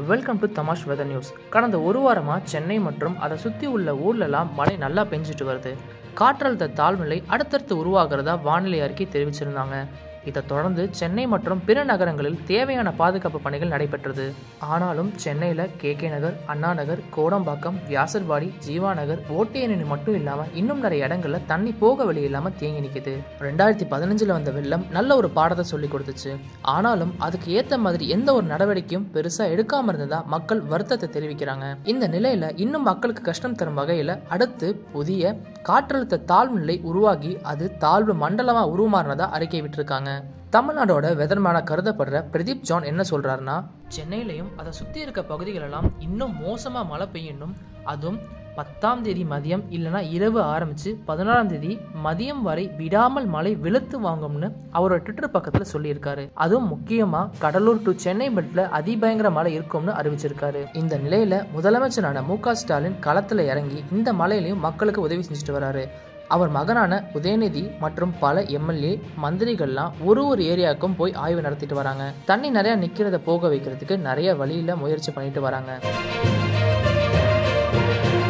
welcome to Tamash weather news கடந்த ஒரு வாரமாக சென்னை மற்றும் அதை சுற்றி உள்ள ஊர்லலாம் மழை நல்லா பெஞ்சிட்டு வருது காற்றழுத்த தாழ்நிலை அடுத்தடுத்து உருவாகிறதா வானிலை அறிக்கை தெரிவிச்சிருந்தாங்க இதைத் தொடர்ந்து சென்னை மற்றும் பிற நகரங்களில் தேவையான பாதுகாப்பு பணிகள் நடைபெற்றது ஆனாலும் சென்னையில் கே கே நகர் அண்ணா நகர் கோடம்பாக்கம் வியாசர்பாடி ஜீவா நகர் ஓட்டியணி மட்டும் இல்லாமல் இன்னும் நிறைய இடங்கள்ல தண்ணி போக வழி இல்லாமல் தேங்கி நிற்குது ரெண்டாயிரத்தி பதினஞ்சில் வந்த வெள்ளம் நல்ல ஒரு பாடத்தை சொல்லி கொடுத்துச்சு ஆனாலும் அதுக்கு ஏற்ற மாதிரி எந்த ஒரு நடவடிக்கையும் பெருசாக எடுக்காம இருந்ததா மக்கள் வருத்தத்தை தெரிவிக்கிறாங்க இந்த நிலையில இன்னும் மக்களுக்கு கஷ்டம் தரும் வகையில் அடுத்து புதிய காற்றழுத்த தாழ்வு நிலை உருவாகி அது தாழ்வு மண்டலமா உருமாறினதா அறிக்கை விட்டிருக்காங்க தமிழ்நாடோட வெதர்மேனா கருதப்படுற பிரதீப் ஜான் என்ன சொல்றாருன்னா சென்னையிலையும் அதை சுற்றி இருக்க பகுதிகளெல்லாம் இன்னும் மோசமாக மழை பெய்யணும் அதுவும் பத்தாம் தேதி மதியம் இல்லைனா இரவு ஆரம்பித்து பதினாறாம் தேதி மதியம் வரை விடாமல் மழை வெளுத்து வாங்கும்னு அவரோட ட்விட்டர் பக்கத்தில் சொல்லியிருக்காரு அதுவும் முக்கியமாக கடலூர் டு சென்னை பெல்ட்டில் அதிபயங்கர மழை இருக்கும்னு அறிவிச்சிருக்காரு இந்த நிலையில் முதலமைச்சரான மு க ஸ்டாலின் களத்தில் இறங்கி இந்த மழையிலையும் மக்களுக்கு உதவி செஞ்சுட்டு வராரு அவர் மகனான உதயநிதி மற்றும் பல எம்எல்ஏ மந்திரிகள்லாம் ஒரு ஒரு ஏரியாவுக்கும் போய் ஆய்வு நடத்திட்டு வராங்க தண்ணி நிறைய நிக்கிறத போக வைக்கிறதுக்கு நிறைய வழியில முயற்சி பண்ணிட்டு வராங்க